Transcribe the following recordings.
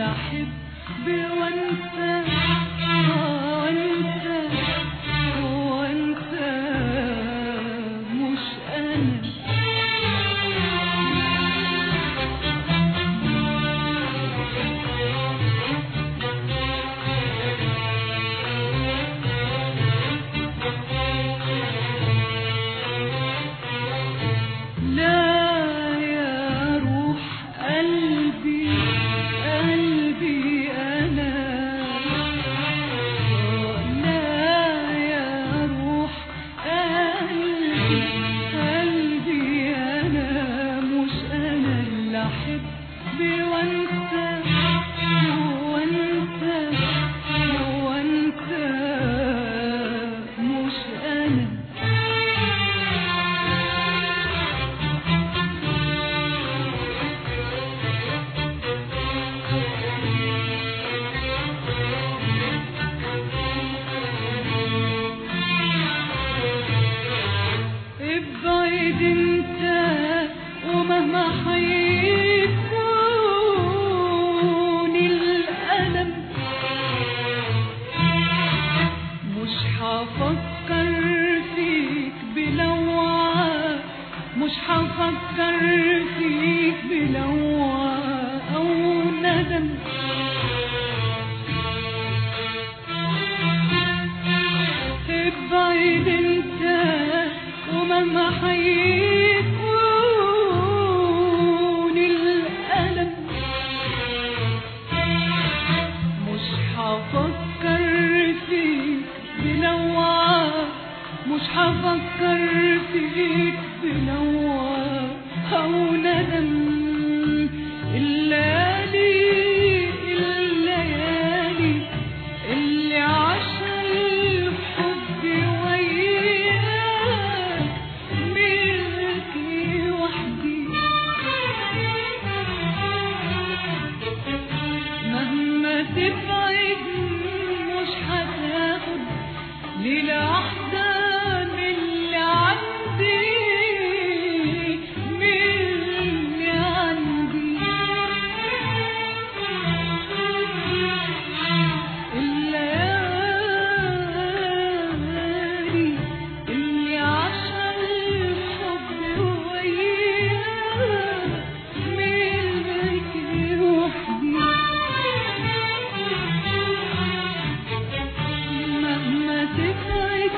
احب وانسى وانسى وانسى مش انا لا يا روح قلبي قلبي أنا لا يا روح قلبي قلبي أنا مش أنا اللي أحب وأنسى وأنسى وأنسى مش أنا ابعد انت ومهما حيكون الألم مش هفكر فيك بلوعة مش هفكر فيك بلوعة أو ندم ابعد انت ومهما حيكون الألم مش هفكر فيك بلوعة مش هفكر فيك بلوعة أو ندم الليالي الليالي اللي عاشها الحب وياك ملكي وحدي مهما تبعد مش هتاخد ليلة واحدة من اللي عندي من اللي عندي الليالي اللي عاشها الحب وياك ملكي وحدي مهما تبعد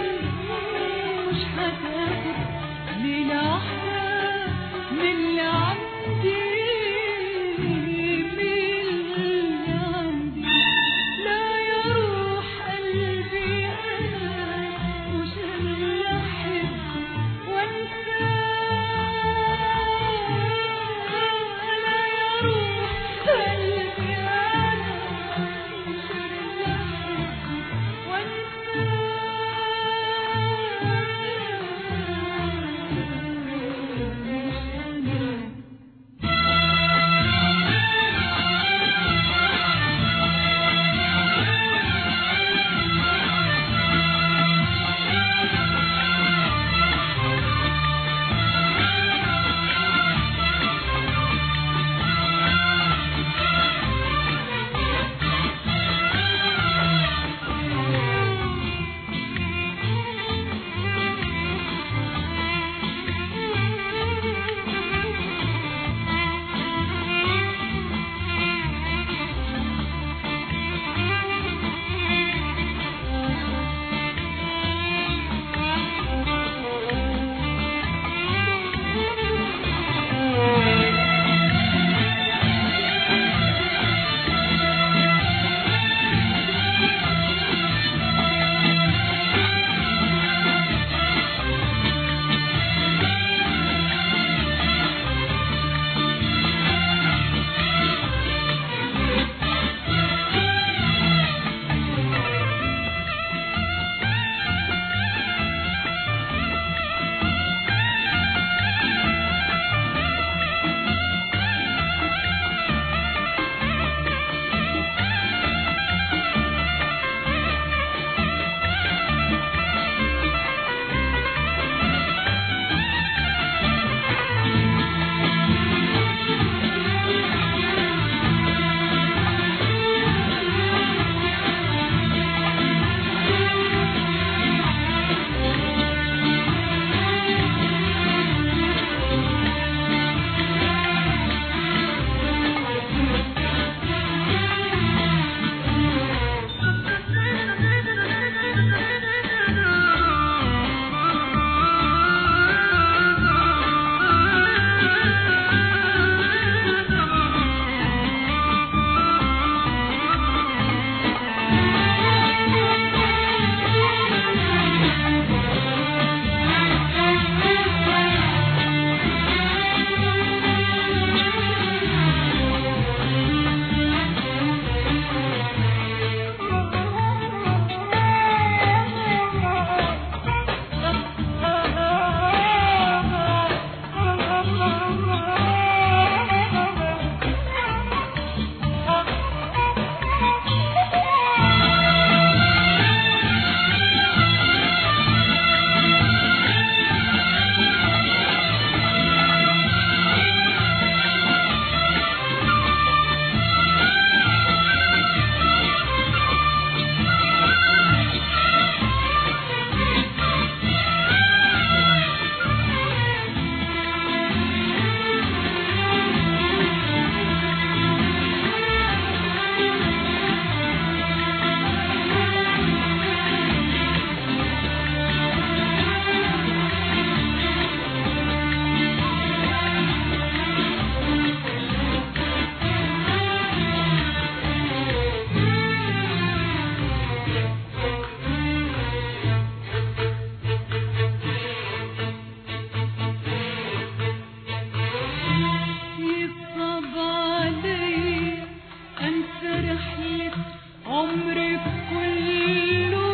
رحلة عمري كله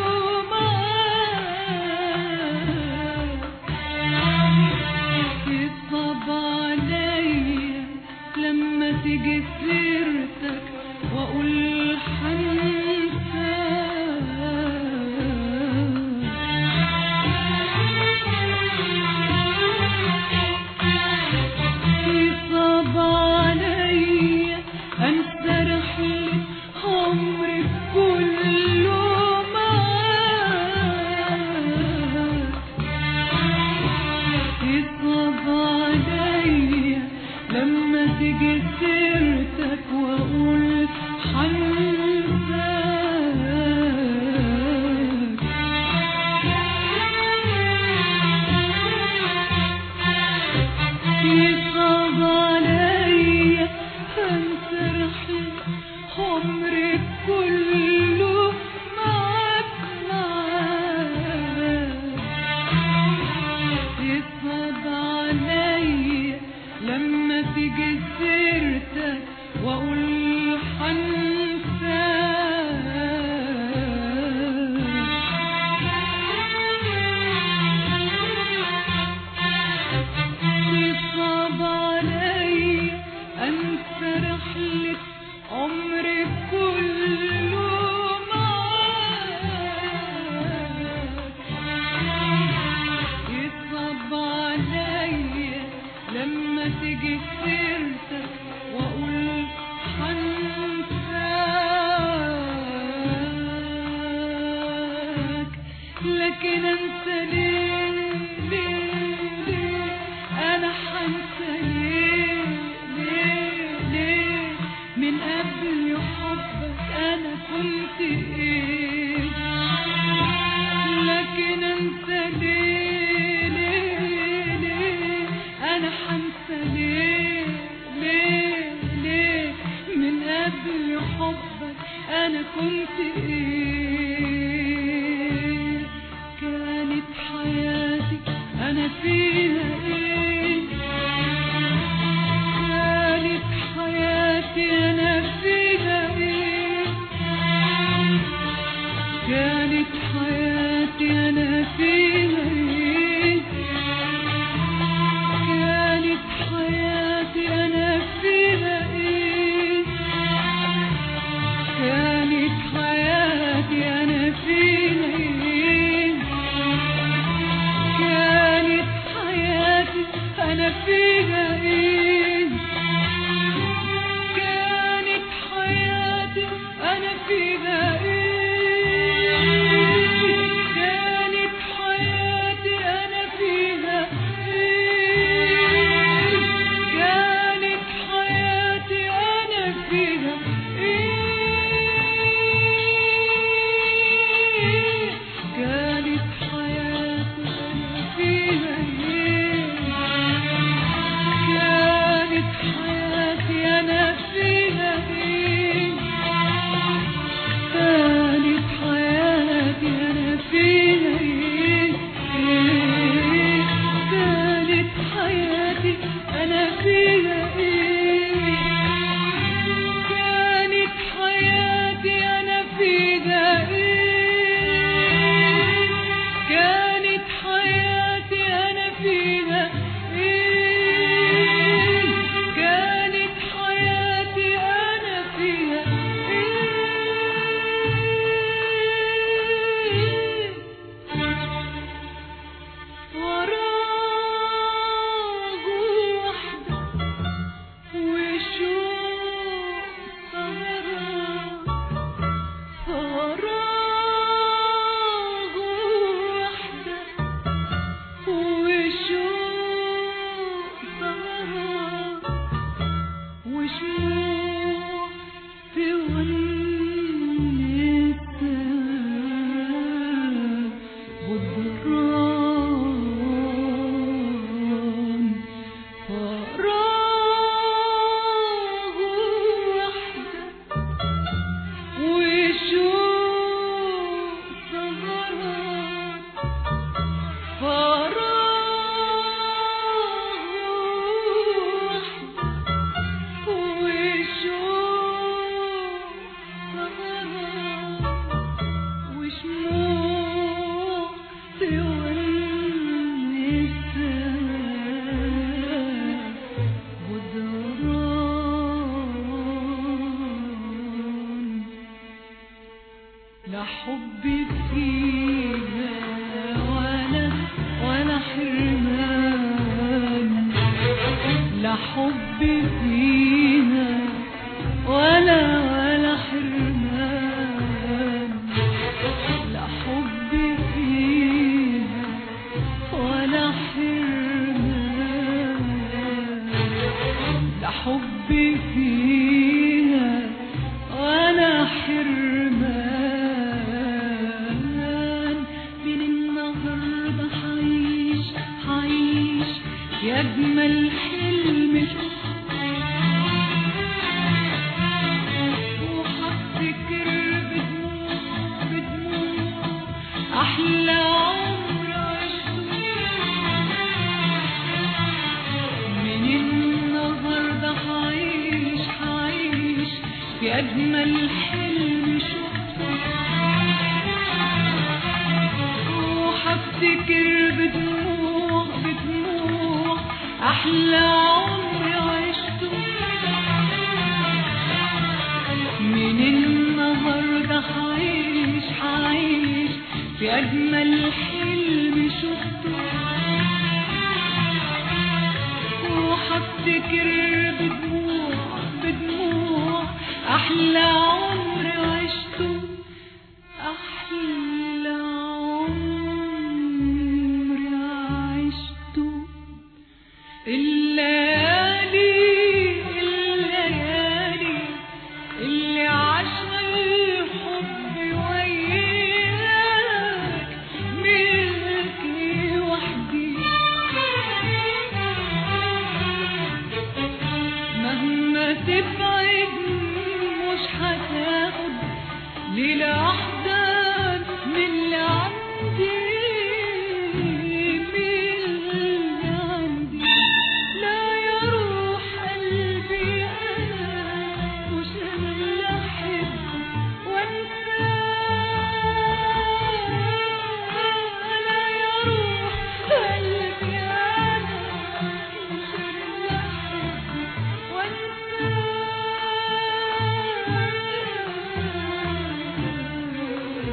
معاك يصعب عليا لما تيجي سيرتك واقول حنساك يصعب عليا انسى رحلة عمري كله معاك يصعب عليا لما تيجي سيرتك واقول حنساك يصعب عليا انسى رحلة عمري كله معاك معاك يصعب عليا لما تيجي سيرتك واقول حنساك يصعب عليا انسى رحلة عمري كله معاك يصعب عليا لما تيجي سيرتك واقول حنساك لكن انت ليه ليه ليه انا حنسى ليه ليه ليه من قبل حبك انا كنت ايه لكن انت ليه ليه ليه انا حنسى ليه ليه ليه من قبل حبك انا كنت ايه كانت حياتي انا فيها ايه كانت حياتي انا فيها ايه كانت حياتي انا فيها ايه كانت حياتي انا فيها ايه كانت حياتي انا فيها ايه كانت حياتي انا فيها ايه كانت حياتي انا فيها ايه كانت حياتي انا فيها ايه كانت حياتي انا فيها ايه كانت حياتي انا فيها ايه كانت حياتي انا فيها ايه كانت حياتي انا فيها ايه إيه؟ كانت حياتي انا فيها ايه كانت حياتي انا فيها ايه كانت حياتي انا فيها ايه كانت حياتي انا فيها ايه فراغ وحدة وشوق سهران فراغ وحدة وشوق سهران وشموع تونسها غدران فراغ وحدة وشوق سهران فراغ وحدة لا حب فيها ولا ولا حرمان لا حب فيها ولا ولا حرمان لا حب فيها ولا حرمان لا حب فيها ولا حرمان من النهارده حعيش حعيش يا اجمل حلم وهفتكر بدموع بدموع احلى عمر عشته من النهارده حعيش حعيش في اجمل حلم شفته وهفتكر بدموع بدموع احلى عمر عشته من النهارده حعيش حعيش في اجمل حلم شفته وهفتكر بدموع بدموع احلى عمر عشته احلى عمر عشته الليالي الليالي اللي عاشها الحب وياك ملكي وحدي مهما تبعد مش هتاخد ليلة واحدة من اللي عندي من اللي عندي لا يا روح قلبي أنا مش أنا اللي أحب وأنساك لا يا روح قلبي أنا مش أنا اللي أحب وأنساك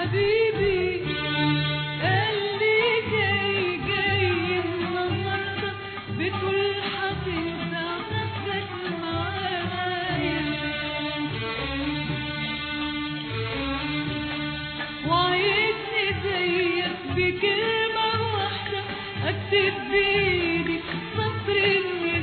حبيبي قال لي جاي جاي النهارده بتقول هتنسى نفسك معايا وعايزني زيك بكلمة واحدة أكتب بإيدي سطر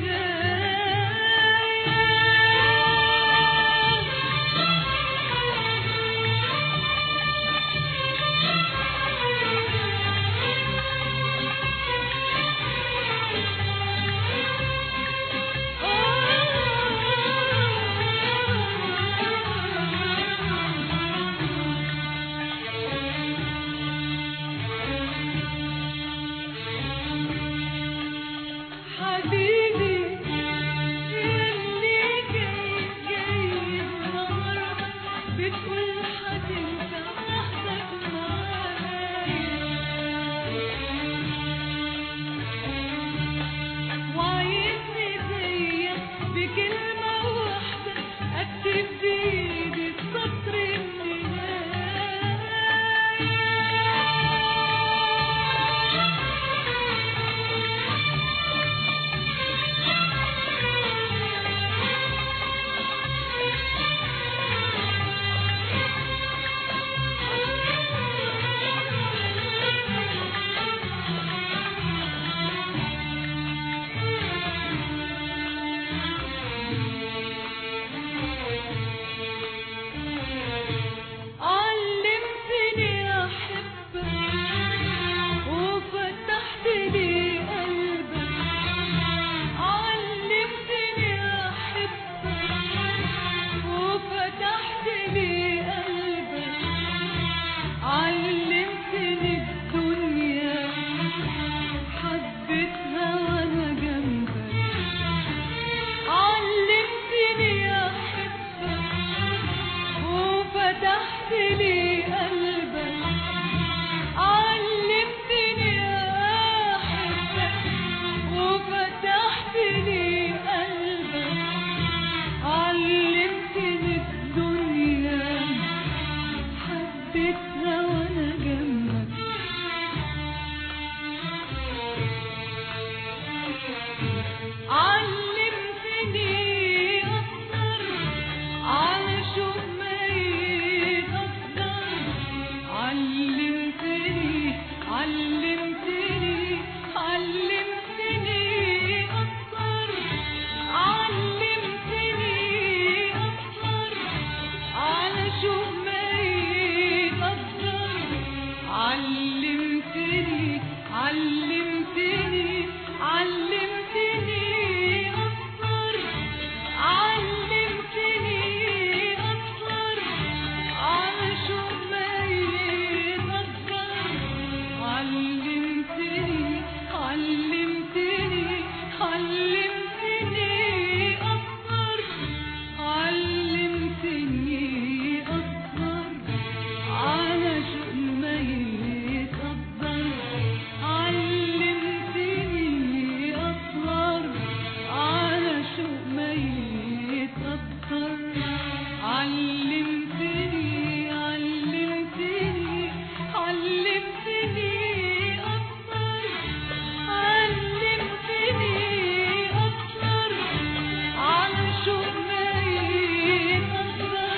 حبيبي يلي جاي جاي النهارده بتقول هتنسى وحدك معايا وعايزني زيك بكلمة واحدة أكتب بإيدي السطر النهاية علمتني أحبك وفتحت لي قلبك علمتني أحبك وفتحت لي قلبك علمتني الدنيا حبيتها وأنا جنبك علمتني أحبك وفتحت لي قلبك علمتني أحبك وفتحت لي قلبك علمتني الدنيا حبيتها وأنا جنبك علمتني أصبر على شوق ما يتقدر علمتني علمتني علمتني أصبر علمتني أصبر على شوق ما يتقدر علمتني علمتني علمتني أصبر علمتني أصبر على شوق ما يتقدر علمتني علمتني علمتني أصبر علمتني أصبر على شوق ما يتقدر علمتني أصبر على شوق ما يتقدر علمتني علمتني علمتني أصبر علمتني أصبر على شوق ما يتقدر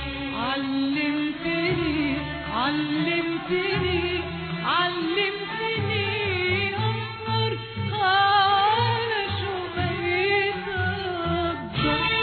علمتني علمتني علمتني أصبر على شوق ما يتقدر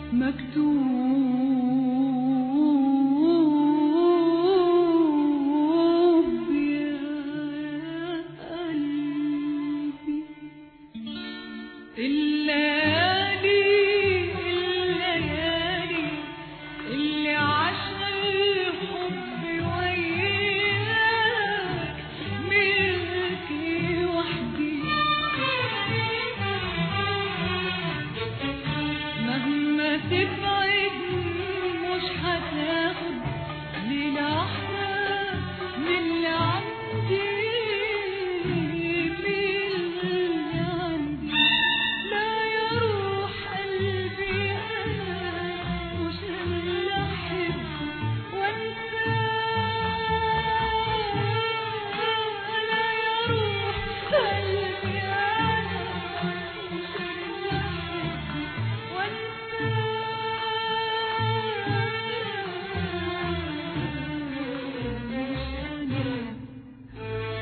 مكتوب يا قلبي الليالي الليالي اللي عاشها الحب وياك ملكي وحدي مهما تبعد مش هتاخد للحظة من اللي عندي من اللي عندي لا يروح قلبي أنا مش أنا اللي أحبه وأنساه لا يروح قلبي أنا مش أنا اللي أحبه وأنساه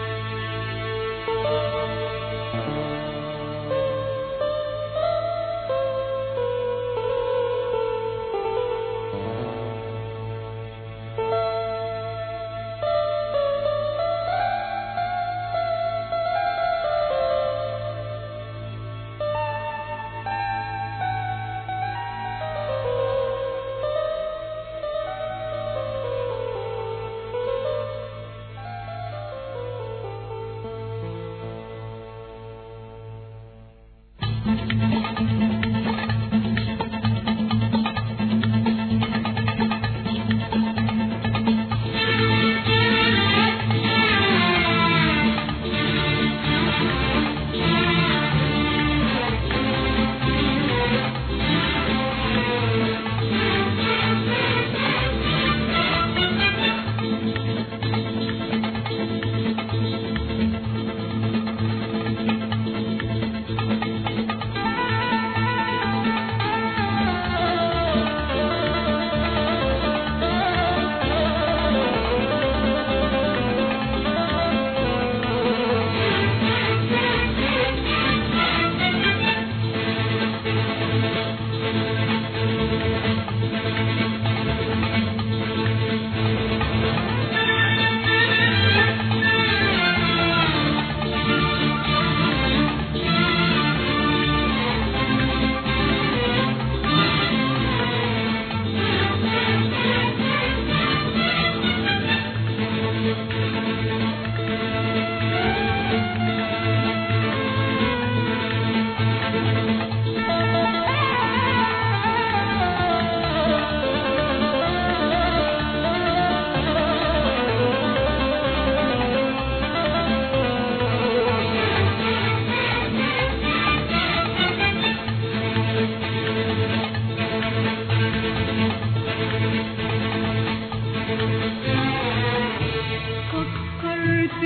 فكرت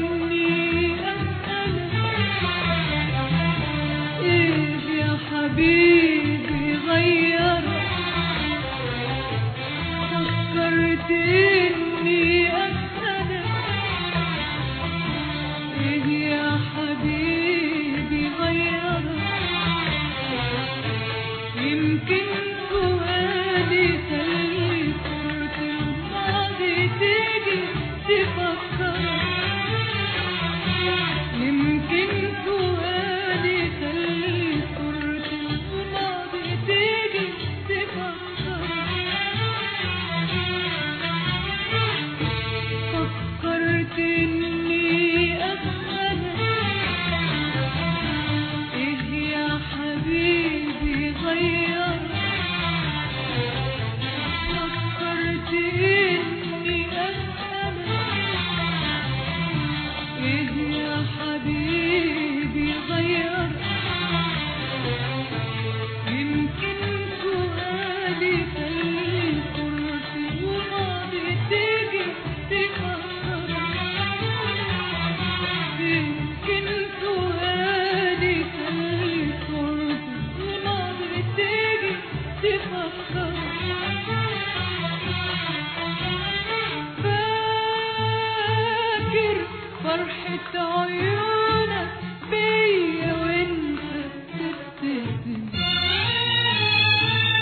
إني أسألك إيه يا حبيبي غيرك فكرت إني أسألك إيه يا حبيبي غيرك يمكن سؤالي خلي صورة الماضي تيجي تفكرك يمكن سؤالي خلي صورة الماضي تيجي تفكرك فكرت إني أسألك إيه يا حبيبي غيرك فكرت إني أسألك إيه يا حبيبي غيرك يمكن سؤالي خلي صورتي وماضي تيجي تفكرك يمكن سؤالي خلي صورتي وماضي تيجي تفكرك فاكر فرحة عيونك بيا وانت بتبتسم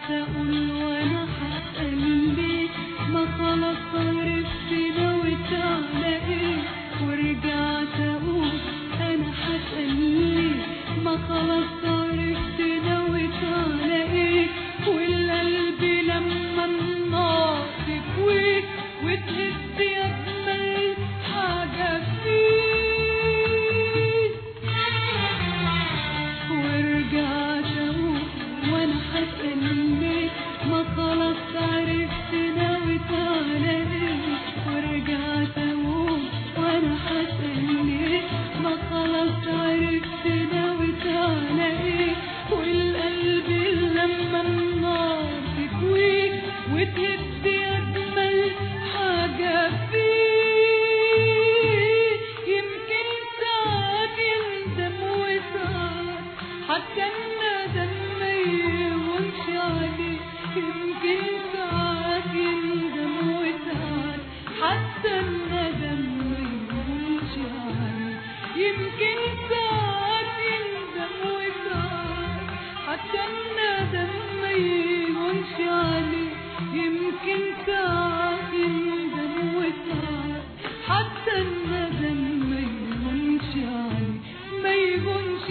اقول وانا هسأل ليه ما خلاص عرفت نويت على ايه ورجعت اقول انا هسأل ليه ما خلاص عرفت نويت على ايه والقلب لما النار تكويك وتهز اجمل حاجة فيه ورجعت اقول وانا هسأل ليه ما خلاص عرفت نويت على ايه ورجعت اقول وانا هسأل ليه ما خلاص عرفت نويت على ايه والقلب لما النار تكويك وتهد اجمل حاجة فيه يمكن ساعات يندم وساعات حتى الندم ما يهونش عليه يمكن ساعات يندم وساعات حتى الندم ما يهونش عليه يمكن ساعات يندم وساعات حتى الندم ما يهونش عليه يمكن ساعات يندم وساعات حتى الندم ما يهونش عليه ما يهونش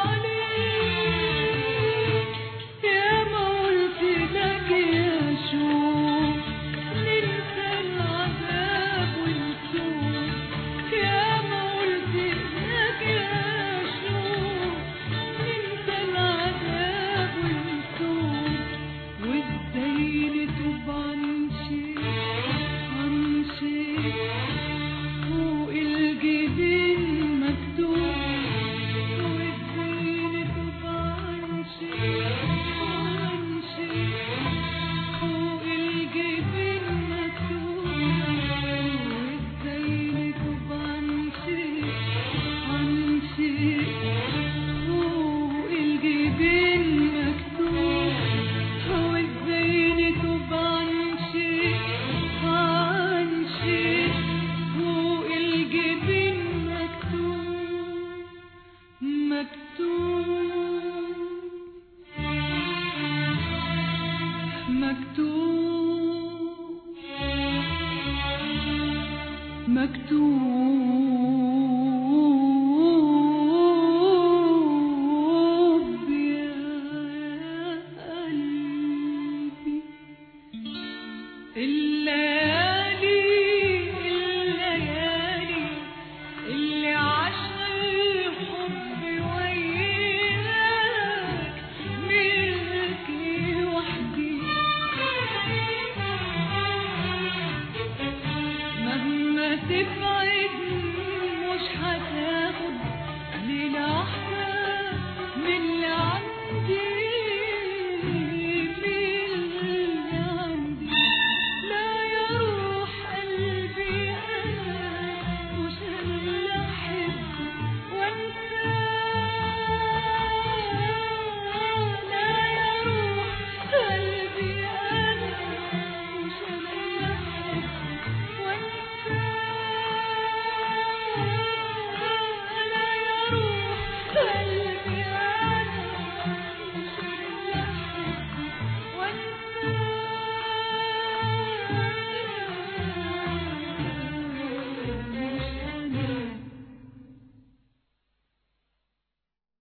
عليه يا ما قلت لك يا شوق ننسى العذاب ونسوق يا ما قلت لك يا شوق ننسى العذاب ونسوق وازاي نتوب عن شيء عن شيء فوق الجبين مكتوب وازاي نتوب عن شيء عن شيء فوق الجبين مكتوب وازاي نتوب عن شيء عن شيء فوق الجبين مكتوب وازاي نتوب عن شيء عن شيء فوق الجبين مكتوب مكتوب مكتوب